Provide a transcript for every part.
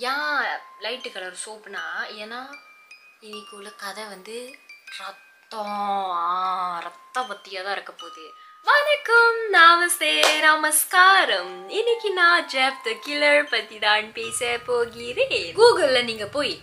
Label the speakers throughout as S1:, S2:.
S1: ஏன் light colour சோப்புனா ஏன்னா இன்னைக்கு உள்ள கதை வந்து ரத்தம் ஆ, ரத்த பத்தியா தான் இருக்க போகுது வணக்கம் நமஸ்தே நமஸ்காரம் இன்னைக்கு நான் ஜெஃப் த கில்லர் பத்தி தான் பேச போகிறேன் கூகுள்ல நீங்க போய்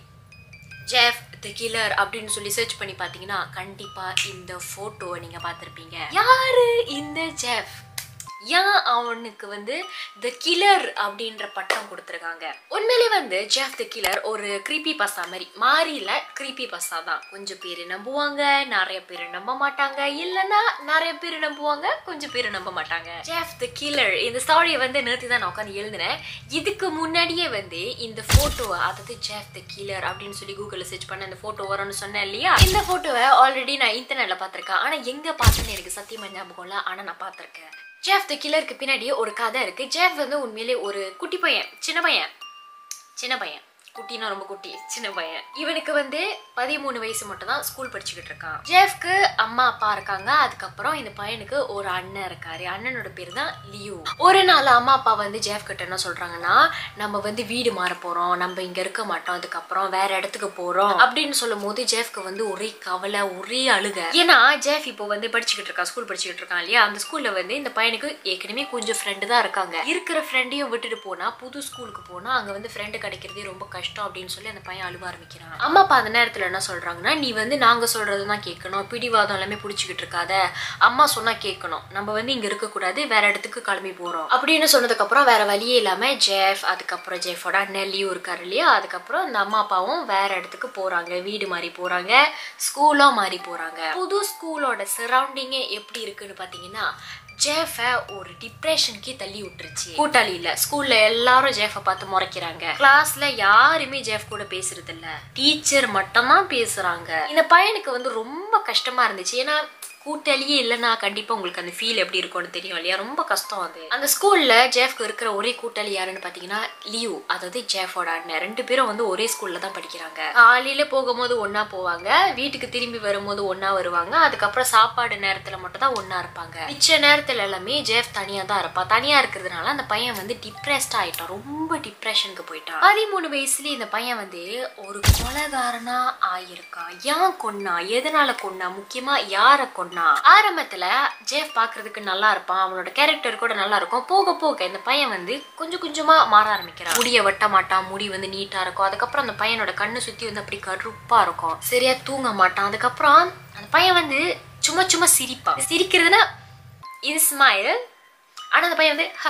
S1: ஜெஃப் த கில்லர் அப்படின்னு சொல்லி சர்ச் பண்ணி பார்த்தீங்கன்னா கண்டிப்பா இந்த போட்டோவை நீங்க பார்த்திருப்பீங்க யாரு இந்த ஜெஃப் ஏன் அவனுக்கு வந்து த கில்லர் அப்படின்ற பட்டம் கொடுத்துருக்காங்க உண்மையிலே வந்து ஜெஃப் த கில்லர் ஒரு creepy பஸ்ஸா மாதிரி மாறில creepy பஸ்ஸா தான் கொஞ்சம் பேர் நம்புவாங்க நிறைய பேர் நம்ப மாட்டாங்க இல்லைன்னா நிறைய பேர் நம்புவாங்க கொஞ்சம் பேர் நம்ப மாட்டாங்க ஜெஃப் த கில்லர் இந்த ஸ்டாரியை வந்து நேற்று தான் நான் உட்காந்து எழுதினேன் இதுக்கு முன்னாடியே வந்து இந்த போட்டோவை அதாவது ஜெஃப் த கில்லர் அப்படின்னு சொல்லி கூகுளில் சர்ச் பண்ண இந்த போட்டோ வரும்னு சொன்னேன் இல்லையா இந்த போட்டோவை ஆல்ரெடி நான் இன்டர்நெட்ல பார்த்திருக்கேன் ஆனா எங்க பார்த்தேன்னு எனக்கு சத்தியமா ஞாபகம் இல்லை ஆனா நான் பார்த்திருக்கேன் ஜெஃப் த கில்லருக்கு பின்னாடி ஒரு கதை இருக்கு ஜெஃப் வந்து உண்மையிலே ஒரு குட்டி பையன் சின்ன பையன் சின்ன பையன் குட்டினா ரொம்ப குட்டி சின்ன பையன் இவனுக்கு வந்து பதிமூணு வயசு மட்டும் தான் ஸ்கூல் படிச்சுக்கிட்டு இருக்கான் ஜெஃப்க்கு அம்மா அப்பா இருக்காங்க அதுக்கப்புறம் இந்த பையனுக்கு ஒரு அண்ணன் இருக்காரு அண்ணனோட பேர் தான் லியூ ஒரு நாள் அம்மா அப்பா வந்து ஜெஃப் கிட்ட என்ன சொல்றாங்கன்னா நம்ம வந்து வீடு மாற போறோம் நம்ம இங்க இருக்க மாட்டோம் அதுக்கப்புறம் வேற இடத்துக்கு போறோம் அப்படின்னு சொல்லும் போது ஜெஃப்க்கு வந்து ஒரே கவலை ஒரே அழுக ஏன்னா ஜெஃப் இப்போ வந்து படிச்சுக்கிட்டு இருக்கான் ஸ்கூல் படிச்சுக்கிட்டு இருக்கான் இல்லையா அந்த ஸ்கூல்ல வந்து இந்த பையனுக்கு ஏற்கனவே கொஞ்சம் ஃப்ரெண்டு தான் இருக்காங்க இருக்கிற ஃப்ரெண்டையும் விட்டுட்டு போனா புது ஸ்கூலுக்கு போனா அங்க வந்து ஃப்ரெண்டு கிடைக்கிறதே ரொம்ப கஷ்டம் அப்படின்னு சொல்லி அந்த பையன் அழுவ ஆரம்பிக்கிறான் அம்மா அப்பா அந்த நேரத்துல என்ன சொல்றாங்கன்னா நீ வந்து நாங்க சொல்றது தான் கேட்கணும் பிடிவாதம் எல்லாமே பிடிச்சிக்கிட்டு இருக்காத அம்மா சொன்னா கேட்கணும் நம்ம வந்து இங்க இருக்க கூடாது வேற இடத்துக்கு கிளம்பி போறோம் அப்படின்னு சொன்னதுக்கு அப்புறம் வேற வழியே இல்லாம ஜெஃப் அதுக்கப்புறம் ஜெஃபோட அண்ணன்லியும் இருக்காரு இல்லையா அதுக்கப்புறம் இந்த அம்மா அப்பாவும் வேற இடத்துக்கு போறாங்க வீடு மாறி போறாங்க ஸ்கூலும் மாறி போறாங்க புது ஸ்கூலோட சரௌண்டிங்கே எப்படி இருக்குன்னு பாத்தீங்கன்னா ஜேஃபை ஒரு டிப்ரெஷனுக்கே தள்ளி விட்டுருச்சு கூட்டாளி இல்ல ஸ்கூல்ல எல்லாரும் ஜேஃபை பார்த்து முறைக்கிறாங்க கிளாஸ்ல யாருமே ஜேஃப் கூட பேசுறது இல்ல டீச்சர் மட்டும்தான் பேசுறாங்க இந்த பையனுக்கு வந்து ரொம்ப கஷ்டமா இருந்துச்சு ஏன்னா கூட்டாளியே இல்லைன்னா கண்டிப்பா உங்களுக்கு அந்த ஃபீல் எப்படி இருக்கும்னு தெரியும் இல்லையா ரொம்ப கஷ்டம் அது அந்த ஸ்கூல்ல ஜேஃப்க்கு இருக்கிற ஒரே கூட்டாளி யாருன்னு பாத்தீங்கன்னா லியூ அதாவது ஜேஃபோட அண்ணன் ரெண்டு பேரும் வந்து ஒரே ஸ்கூல்ல தான் படிக்கிறாங்க காலையில போகும்போது ஒண்ணா போவாங்க வீட்டுக்கு திரும்பி வரும்போது ஒண்ணா வருவாங்க அதுக்கப்புறம் சாப்பாடு நேரத்துல மட்டும் தான் ஒண்ணா இருப்பாங்க மிச்ச நேரத்துல எல்லாமே ஜேஃப் தனியா தான் இருப்பா தனியா இருக்கிறதுனால அந்த பையன் வந்து டிப்ரெஸ்ட் ஆயிட்டான் ரொம்ப டிப்ரெஷனுக்கு போயிட்டான் பதிமூணு வயசுல இந்த பையன் வந்து ஒரு கொலைகாரனா ஆயிருக்கான் ஏன் கொன்னா எதனால கொன்னா முக்கியமா யார கொன்னா ஆரம்பத்துல ஜேஃப் பாக்குறதுக்கு நல்லா இருப்பான் அவனோட கேரக்டர் கூட நல்லா இருக்கும் போக போக இந்த பையன் வந்து கொஞ்சம் கொஞ்சமா மாற ஆரம்பிக்கிறான் முடிய வெட்ட மாட்டான் முடி வந்து நீட்டா இருக்கும் அதுக்கப்புறம் அந்த பையனோட கண்ணு சுத்தி வந்து அப்படி கருப்பா இருக்கும் சரியா தூங்க மாட்டான் அதுக்கப்புறம் அந்த பையன் வந்து சும்மா சும்மா சிரிப்பான் சிரிக்கிறதுனா இது ஸ்மைல் ஆனா அந்த பையன் வந்து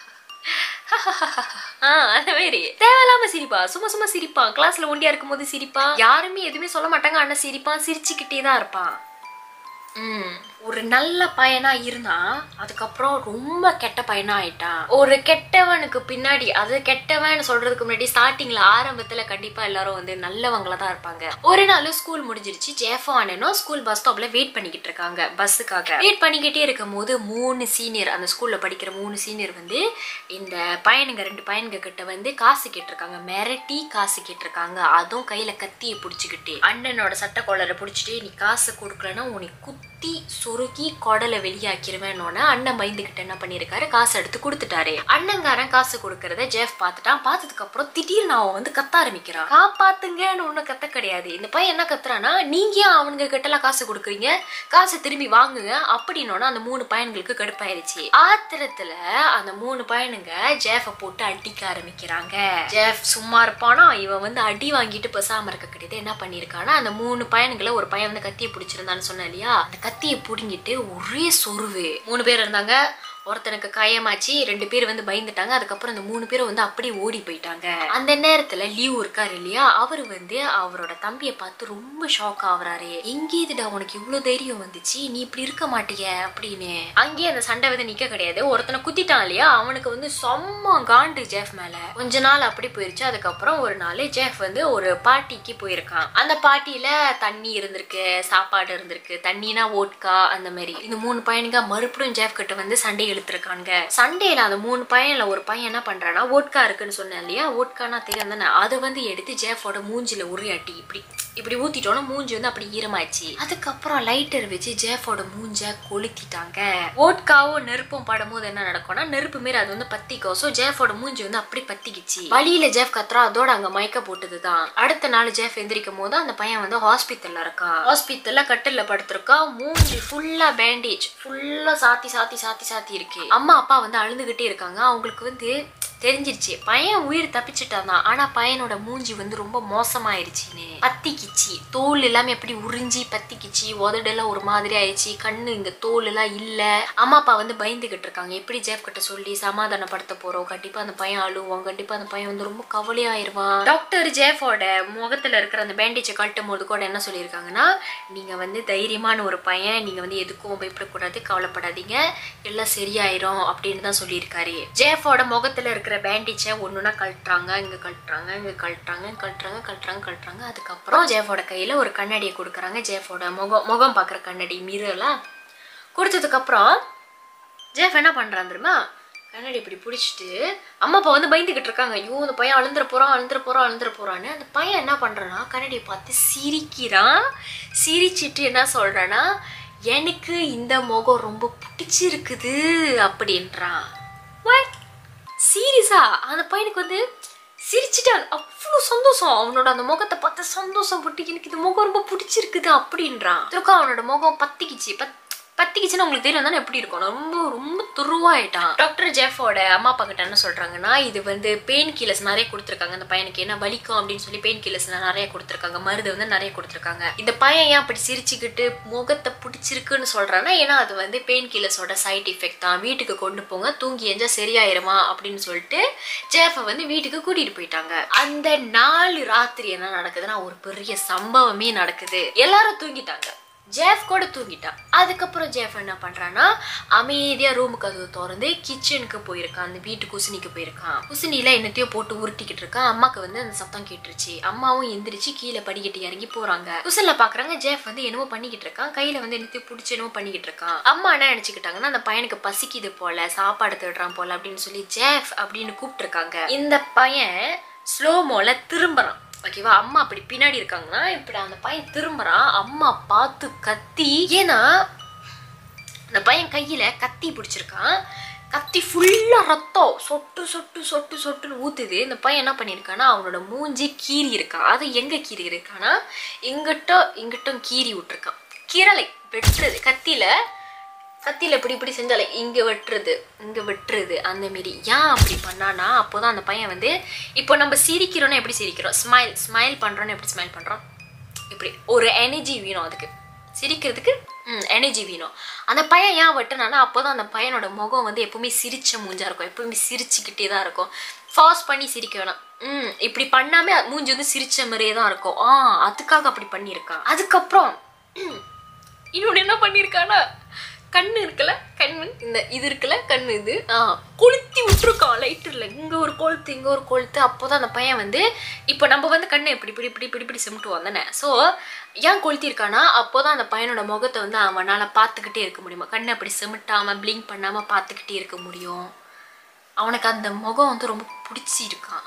S1: ஆ, அந்த மாதிரி தேவையில்லாம சிரிப்பா சும்மா சும்மா சிரிப்பான் கிளாஸ்ல ஒண்டியா இருக்கும்போது சிரிப்பான் யாருமே எதுவுமே சொல்ல மாட்டாங்க ஆனா சிரிப்பான் சிரிச்சுக்கிட்டே தான் இருப்பான் ம் ஒரு நல்ல பையனா இருந்தான் அதுக்கப்புறம் ரொம்ப கெட்ட பையனா ஆயிட்டான் ஒரு கெட்டவனுக்கு பின்னாடி அது கெட்டவன் சொல்றதுக்கு முன்னாடி ஸ்டார்டிங்ல ஆரம்பத்துல கண்டிப்பா எல்லாரும் வந்து நல்லவங்களா தான் இருப்பாங்க ஒரு நாள் ஸ்கூல் முடிஞ்சிருச்சு ஜேஃபோ அண்ணனும் ஸ்கூல் பஸ் ஸ்டாப்ல வெயிட் பண்ணிக்கிட்டு இருக்காங்க பஸ்ஸுக்காக வெயிட் பண்ணிக்கிட்டே இருக்கும் போது மூணு சீனியர் அந்த ஸ்கூல்ல படிக்கிற மூணு சீனியர் வந்து இந்த பையனுங்க ரெண்டு பையனுங்க கிட்ட வந்து காசு கேட்டிருக்காங்க மிரட்டி காசு கேட்டிருக்காங்க அதுவும் கையில கத்தியை பிடிச்சிக்கிட்டு அண்ணனோட சட்டை கொள்ளரை பிடிச்சிட்டு நீ காசு கொடுக்கலன்னா உனக்கு குத்தி சொருகி குடலை வெளியாக்கிருவேன்னொன்னே அண்ணன் பயந்துகிட்ட என்ன பண்ணிருக்காரு காசு எடுத்து கொடுத்துட்டாரு அண்ணங்காரன் காசு கொடுக்கறத ஜெஃப் பார்த்துட்டான் பார்த்ததுக்கு அப்புறம் திடீர்னு அவன் வந்து கத்த ஆரம்பிக்கிறான் காப்பாத்துங்கன்னு ஒண்ணு கத்த கிடையாது இந்த பையன் என்ன கத்துறான்னா நீங்க ஏன் அவனுங்க கிட்ட எல்லாம் காசு கொடுக்குறீங்க காசை திரும்பி வாங்குங்க அப்படின்னோன்னா அந்த மூணு பையன்களுக்கு கடுப்பாயிருச்சு ஆத்திரத்துல அந்த மூணு பையனுங்க ஜெஃப போட்டு அடிக்க ஆரம்பிக்கிறாங்க ஜெஃப் சும்மா இருப்பானா இவன் வந்து அடி வாங்கிட்டு பேசாம இருக்க கிடையாது என்ன பண்ணிருக்கானா அந்த மூணு பையன்களை ஒரு பையன் வந்து கத்தியை பிடிச்சிருந்தான்னு சொன்னேன் இல்லையா அந்த கத்தியை பிடுங்கிட்டு ஒரே சொருவு மூணு பேர் இருந்தாங்க ஒருத்தனுக்கு காயமாச்சு ரெண்டு பேர் வந்து பயந்துட்டாங்க அதுக்கப்புறம் அந்த மூணு பேரும் வந்து அப்படியே ஓடி போயிட்டாங்க அந்த நேரத்துல லீவ் இருக்காரு இல்லையா அவர் வந்து அவரோட தம்பியை பார்த்து ரொம்ப ஷாக் ஆகுறாரு எங்கேதுடா உனக்கு இவ்வளவு தைரியம் வந்துச்சு நீ இப்படி இருக்க மாட்டிய அப்படின்னு அங்கேயே அந்த சண்டை வந்து நிக்க கிடையாது ஒருத்தனை குத்திட்டான் இல்லையா அவனுக்கு வந்து செம்ம காண்டு ஜெஃப் மேல கொஞ்ச நாள் அப்படி போயிருச்சு அதுக்கப்புறம் ஒரு நாள் ஜெஃப் வந்து ஒரு பார்ட்டிக்கு போயிருக்கான் அந்த பார்ட்டியில தண்ணி இருந்திருக்கு சாப்பாடு இருந்திருக்கு தண்ணினா ஓட்கா அந்த மாதிரி இந்த மூணு பையனுங்க மறுபடியும் ஜெஃப் கிட்ட வந்து சண்டை இழுத்துருக்காங்க சண்டேல அந்த மூணு பையன்ல ஒரு பையன் என்ன பண்றானா ஓட்கா இருக்குன்னு சொன்னேன் இல்லையா ஓட்கானா தெரியும் தானே அதை வந்து எடுத்து ஜெஃபோட மூஞ்சில உரையாட்டி இப்படி இப்படி ஊத்திட்டோன்னா மூஞ்சி வந்து அப்படி ஈரமாயிடுச்சு அதுக்கப்புறம் லைட்டர் வச்சு ஜேஃபோட மூஞ்ச கொளுத்திட்டாங்க ஓட்காவும் நெருப்பும் படும்போது என்ன நடக்கும்னா நெருப்பு மாரி அது வந்து பத்திக்கும் ஸோ ஜேஃபோட மூஞ்சி வந்து அப்படி பத்திக்கிச்சு வழியில ஜேஃப் கத்துறா அதோட அங்க மயக்க போட்டதுதான் அடுத்த நாள் ஜேஃப் எந்திரிக்கும் போது அந்த பையன் வந்து ஹாஸ்பிட்டல்ல இருக்கான் ஹாஸ்பிட்டல்ல கட்டில்ல படுத்திருக்கான் மூஞ்சி ஃபுல்லா பேண்டேஜ் ஃபுல்லா சாத்தி சாத்தி சாத்தி சாத்தி இருக்கு அம்மா அப்பா வந்து அழுதுகிட்டே இருக்காங்க அவங்களுக்கு வந்து தெரிஞ்சிருச்சு பையன் உயிர் தப்பிச்சுட்டான் தான் ஆனா பையனோட மூஞ்சி வந்து ரொம்ப மோசமாயிருச்சுன்னு பத்திக்கிச்சு தோல் எல்லாமே எப்படி உறிஞ்சி பத்திக்கிச்சு உதடெல்லாம் ஒரு மாதிரி ஆயிடுச்சு கண்ணு இங்க தோல் எல்லாம் இல்ல அம்மா அப்பா வந்து பயந்துகிட்டு இருக்காங்க எப்படி ஜேப் கிட்ட சொல்லி சமாதானப்படுத்த போறோம் கண்டிப்பா அந்த பையன் அழுவோம் கண்டிப்பா அந்த பையன் வந்து ரொம்ப கவலையாயிருவான் டாக்டர் ஜேஃபோட முகத்துல இருக்கிற அந்த பேண்டேஜை கட்டும் போது கூட என்ன சொல்லியிருக்காங்கன்னா நீங்க வந்து தைரியமான ஒரு பையன் நீங்க வந்து எதுக்கும் பயப்படக்கூடாது கவலைப்படாதீங்க எல்லாம் சரியாயிரும் அப்படின்னு தான் சொல்லியிருக்காரு ஜேஃபோட முகத்துல இருக்கிற பேண்டேஜை ஒண்ணுனா கழட்டுறாங்க இங்க கழட்டுறாங்க இங்க கழட்டுறாங்க கழட்டுறாங்க கழட்டுறாங்க கழட்டுறாங்க அதுக்கப்புறம் ஜேஃபோட கையில ஒரு கண்ணாடியை கொடுக்குறாங்க ஜேஃபோட முகம் முகம் பார்க்குற கண்ணாடி மிரலாம் கொடுத்ததுக்கப்புறம் ஜேஃப் என்ன பண்றான் தெரியுமா கண்ணாடி இப்படி பிடிச்சிட்டு அம்மா அப்பா வந்து பயந்துகிட்டு இருக்காங்க ஐயோ அந்த பையன் அழுந்துற போறான் அழுந்துற போறான் அழுந்துற போறான்னு அந்த பையன் என்ன பண்றான்னா கண்ணாடியை பார்த்து சிரிக்கிறான் சிரிச்சிட்டு என்ன சொல்றான்னா எனக்கு இந்த முகம் ரொம்ப பிடிச்சிருக்குது அப்படின்றான் வாட் சீரியஸா அந்த பையனுக்கு வந்து சிரிச்சிட்டான் அவ்வளோ சந்தோஷம் அவனோட அந்த முகத்தை பார்த்து சந்தோஷம் பட்டு எனக்கு இந்த முகம் ரொம்ப பிடிச்சிருக்குது அப்படின்றான் திருக்க அவனோட முகம் பத்திக்கிச்சு பத் பத்திக்கிச்சுன்னா உங்களுக்கு தெரியும் தானே எப்படி இருக்கும் ரொம்ப ரொம்ப துருவாயிட்டான் டாக்டர் ஜெஃபோட அம்மா அப்பா கிட்ட என்ன சொல்றாங்கன்னா இது வந்து பெயின் கில்லர்ஸ் நிறைய கொடுத்துருக்காங்க அந்த பையனுக்கு என்ன வலிக்கும் அப்படின்னு சொல்லி பெயின் கில்லர்ஸ் நிறைய கொடுத்துருக்காங்க மருந்து வந்து நிறைய கொடுத்துருக்காங்க இந்த பையன் ஏன் அப்படி சிரிச்சுக்கிட்டு முகத்தை பிடிச்சிருக்குன்னு சொல்றான்னா ஏன்னா அது வந்து பெயின் கில்லர்ஸோட சைட் எஃபெக்ட் தான் வீட்டுக்கு கொண்டு போங்க தூங்கி எஞ்சா சரியாயிருமா அப்படின்னு சொல்லிட்டு ஜேஃபை வந்து வீட்டுக்கு கூட்டிட்டு போயிட்டாங்க அந்த நாலு ராத்திரி என்ன நடக்குதுன்னா ஒரு பெரிய சம்பவமே நடக்குது எல்லாரும் தூங்கிட்டாங்க ஜேஃப் கூட தூங்கிட்டான் அதுக்கப்புறம் ஜேஃப் என்ன பண்றான்னா அமைதியா ரூமுக்கு அது திறந்து கிச்சனுக்கு போயிருக்கான் அந்த வீட்டு குசினிக்கு போயிருக்கான் குசினில என்னத்தையோ போட்டு உருட்டிக்கிட்டு இருக்கான் அம்மாக்கு வந்து அந்த சத்தம் கேட்டுருச்சு அம்மாவும் எந்திரிச்சு கீழே படிக்கட்டு இறங்கி போறாங்க குசின்ல பாக்குறாங்க ஜேஃப் வந்து என்னமோ பண்ணிக்கிட்டு இருக்கான் கையில வந்து என்னத்தையோ பிடிச்சி என்னமோ பண்ணிக்கிட்டு இருக்கான் அம்மா என்ன நினைச்சுக்கிட்டாங்கன்னா அந்த பையனுக்கு பசிக்குது போல சாப்பாடு தேடுறான் போல அப்படின்னு சொல்லி ஜேஃப் அப்படின்னு கூப்பிட்டு இருக்காங்க இந்த பையன் ஸ்லோமோல திரும்புறான் ஓகேவா அம்மா அப்படி பின்னாடி இருக்காங்கன்னா இப்படி அந்த பையன் திரும்புறான் அம்மா பார்த்து கத்தி ஏன்னா அந்த பையன் கையில கத்தி பிடிச்சிருக்கான் கத்தி ஃபுல்லா ரத்தம் சொட்டு சொட்டு சொட்டு சொட்டுன்னு ஊத்துது இந்த பையன் என்ன பண்ணியிருக்கான்னா அவனோட மூஞ்சி கீறி இருக்கான் அது எங்க கீறி இருக்கான்னா இங்கிட்ட இங்கிட்டும் கீறி விட்டுருக்கான் கீரலை வெட்டுறது கத்தியில கத்தியில இப்படி இப்படி செஞ்சாலே இங்க வெட்டுறது இங்க வெட்டுறது அந்த மாரி ஏன் அப்படி பண்ணானா அப்போதான் அந்த பையன் வந்து இப்போ நம்ம சிரிக்கிறோன்னா எப்படி சிரிக்கிறோம் ஸ்மைல் ஸ்மைல் பண்றோன்னு எப்படி ஸ்மைல் பண்றோம் இப்படி ஒரு எனர்ஜி வேணும் அதுக்கு சிரிக்கிறதுக்கு ம் எனர்ஜி வேணும் அந்த பையன் ஏன் வெட்டுனானா அப்போதான் அந்த பையனோட முகம் வந்து எப்பவுமே சிரிச்ச மூஞ்சா இருக்கும் எப்பவுமே சிரிச்சுக்கிட்டே தான் இருக்கும் ஃபாஸ்ட் பண்ணி சிரிக்க வேணாம் ம் இப்படி பண்ணாம மூஞ்சி வந்து சிரிச்ச மாதிரியே தான் இருக்கும் ஆ அதுக்காக அப்படி பண்ணியிருக்கான் அதுக்கப்புறம் இன்னொன்று என்ன பண்ணியிருக்கானா கண்ணு இருக்குல்ல கண்ணு இந்த இது இருக்குல்ல கண்ணு இது ஆ கொளுத்தி விட்டுருக்கான் லைட்டரில் இங்கே ஒரு கொளுத்து இங்கே ஒரு கொளுத்து அப்போதான் அந்த பையன் வந்து இப்போ நம்ம வந்து கண்ணை இப்படி இப்படி இப்படி இப்படி இப்படி சிமிட்டுவோம் தானே ஸோ ஏன் கொளுத்திருக்கானா அப்போதான் அந்த பையனோட முகத்தை வந்து அவனால் பார்த்துக்கிட்டே இருக்க முடியுமா கண்ணை அப்படி சிமிட்டாமல் ப்ளிங்க் பண்ணாமல் பார்த்துக்கிட்டே இருக்க முடியும் அவனுக்கு அந்த முகம் வந்து ரொம்ப பிடிச்சிருக்கான்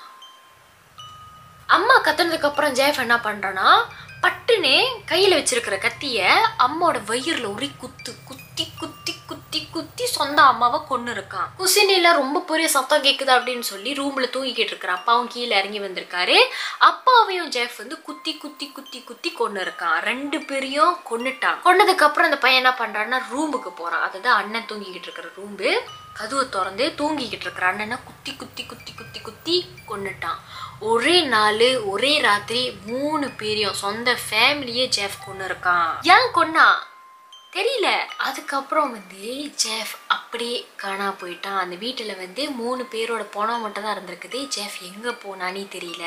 S1: அம்மா கத்துனதுக்கு அப்புறம் ஜெயஃப் என்ன பண்றானா பட்டுன்னு கையில வச்சிருக்கிற கத்திய அம்மாவோட வயிறுல உரி குத்து குத்தி குத்தி குத்தி குத்தி சொந்த அம்மாவை கொண்டு இருக்கான் குசினில ரொம்ப பெரிய சத்தம் கேக்குது அப்படின்னு சொல்லி ரூம்ல தூங்கிக்கிட்டு இருக்கிற அப்பாவும் கீழே இறங்கி வந்திருக்காரு அப்பாவையும் ஜெஃப் வந்து குத்தி குத்தி குத்தி குத்தி கொண்டு இருக்கான் ரெண்டு பேரையும் கொன்னுட்டான் கொன்னதுக்கு அப்புறம் அந்த பையன் என்ன பண்றான்னா ரூமுக்கு போறான் அதுதான் அண்ணன் தூங்கிக்கிட்டு இருக்கிற ரூம்பு கதவை திறந்து தூங்கிக்கிட்டு இருக்கிற அண்ணனை குத்தி குத்தி குத்தி குத்தி குத்தி கொன்னுட்டான் ஒரே நாள் ஒரே ராத்திரி மூணு பேரையும் சொந்த ஃபேமிலியே ஜெஃப் கொண்டு இருக்கான் ஏன் கொன்னா தெரியல அதுக்கப்புறம் வந்து ஜெஃப் அப்படியே காணா போயிட்டான் அந்த வீட்டில் வந்து மூணு பேரோட பணம் மட்டும் தான் இருந்திருக்குது ஜெஃப் எங்கே போனானே தெரியல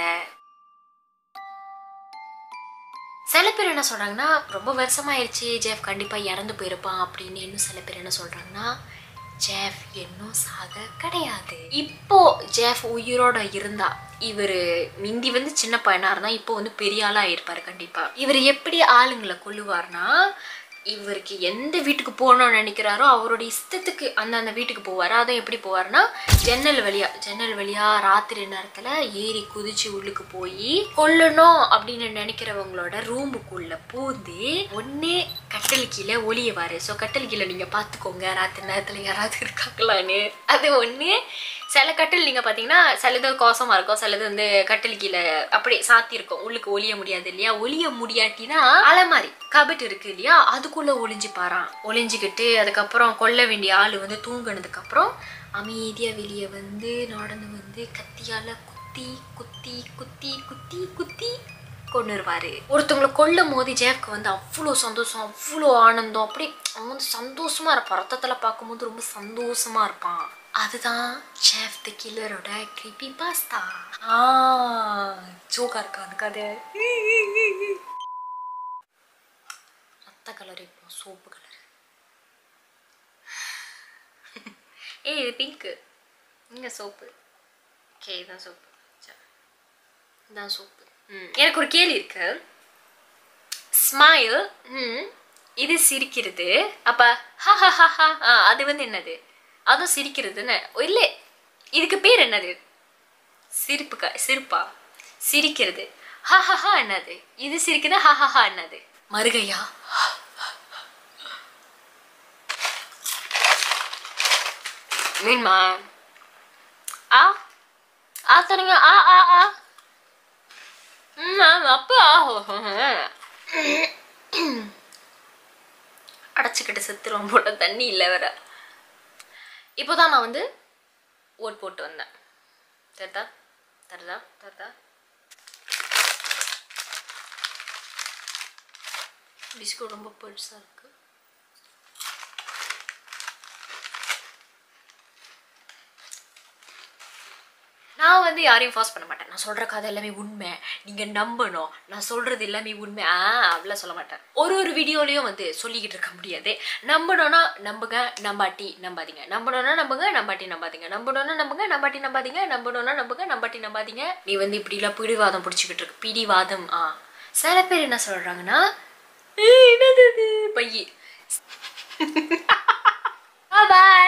S1: சில பேர் என்ன சொல்றாங்கன்னா ரொம்ப வருஷமாயிருச்சு ஜெஃப் கண்டிப்பாக இறந்து போயிருப்பான் அப்படின்னு இன்னும் சில பேர் என்ன சொல்றாங்கன்னா ஜெஃப் இன்னும் சாக கிடையாது இப்போ ஜெஃப் உயிரோட இருந்தா இவர் மிந்தி வந்து சின்ன பையனா இருந்தா இப்போ வந்து பெரிய ஆளா ஆயிருப்பாரு கண்டிப்பா இவர் எப்படி ஆளுங்களை கொல்லுவார்னா இவருக்கு எந்த வீட்டுக்கு போகணும்னு நினைக்கிறாரோ அவரோட இஷ்டத்துக்கு அந்த அந்த வீட்டுக்கு போவார் அதுவும் எப்படி போவார்னா ஜன்னல் வழியா ஜன்னல் வழியா ராத்திரி நேரத்துல ஏறி குதிச்சு உள்ளுக்கு போய் கொல்லணும் அப்படின்னு நினைக்கிறவங்களோட ரூமுக்குள்ள பூந்து ஒன்னே கட்டல் கீழே ஒளியவாரு ஸோ கட்டல் கீழே நீங்க பாத்துக்கோங்க ராத்திரி நேரத்துல யாராவது இருக்காங்களான்னு அது ஒண்ணு சில கட்டில் நீங்க பாத்தீங்கன்னா சிலது கோசமா இருக்கும் சிலது வந்து கட்டில் கீழே அப்படி சாத்தி இருக்கும் உள்ளுக்கு ஒளிய முடியாது இல்லையா ஒளிய முடியாட்டினா அலமாரி கபட் இருக்கு இல்லையா அதுக்குள்ள ஒளிஞ்சு பாறான் ஒளிஞ்சுக்கிட்டு அதுக்கப்புறம் கொல்ல வேண்டிய ஆளு வந்து தூங்கினதுக்கு அப்புறம் அமைதியா வெளியே வந்து நடந்து வந்து கத்தியால குத்தி குத்தி குத்தி குத்தி குத்தி கொண்டு வருவாரு ஒருத்தவங்களை கொல்லும் போது ஜேஃப்க்கு வந்து அவ்வளோ சந்தோஷம் அவ்வளோ ஆனந்தம் அப்படி அவன் வந்து சந்தோஷமா இருப்பான் ரத்தத்துல பார்க்கும்போது ரொம்ப சந்தோஷமா இருப்பான் அதுதான் ஷெஃப் த கில்லரோட கிரிப்பி பாஸ்தா ஆ ஜோக்கா இருக்கா அந்த கதை ரத்த கலர் இப்போ சோப்பு கலர் ஏய் இது பிங்க்கு இங்க சோப்பு ஓகே இதான் சோப்பு சரி இதான் சோப்பு ம் எனக்கு ஒரு கேள்வி இருக்கு ஸ்மைல் ம் இது சிரிக்கிறது அப்ப ஹா ஹா ஹா ஹா ஆ, அது வந்து என்னது அதுவும் சிரிக்கிறதுன்னு இல்லை இதுக்கு பேர் என்னது சிரிப்புக்கா சிரிப்பா சிரிக்கிறது ஹா ஹா ஹா என்னது இது சிரிக்குது ஹா ஹா ஹா என்னது மருகையா மீன்மா ஆ ஆ தருங்க ஆ ஆ ஆ ம் அப்பா அடைச்சிக்கிட்டு செத்துருவோம் போட்ட தண்ணி இல்லை வேற இப்போதான் நான் வந்து ஓட் போட்டு வந்தேன் தருதா தருதா தருதா பிஸ்கட் ரொம்ப பெருசா இருக்கு நான் வந்து யாரையும் ஃபாஸ்ட் பண்ண மாட்டேன் நான் சொல்ற கதை எல்லாமே உண்மை நீங்க நம்பணும் நான் சொல்றது எல்லாமே உண்மை ஆ அப்படிலாம் சொல்ல மாட்டேன் ஒரு ஒரு வீடியோலயும் வந்து சொல்லிக்கிட்டு இருக்க முடியாது நம்பணும்னா நம்புங்க நம்பாட்டி நம்பாதீங்க நம்பணும்னா நம்புங்க நம்பாட்டி நம்பாதீங்க நம்பணும்னா நம்புங்க நம்பாட்டி நம்பாதீங்க நம்பணும்னா நம்புங்க நம்பாட்டி நம்பாதீங்க நீ வந்து இப்படிலாம் பிடிவாதம் பிடிச்சிக்கிட்டு இருக்கு பிடிவாதம் ஆ சில பேர் என்ன சொல்றாங்கன்னா "ஏய், என்னது இது பையி பாய்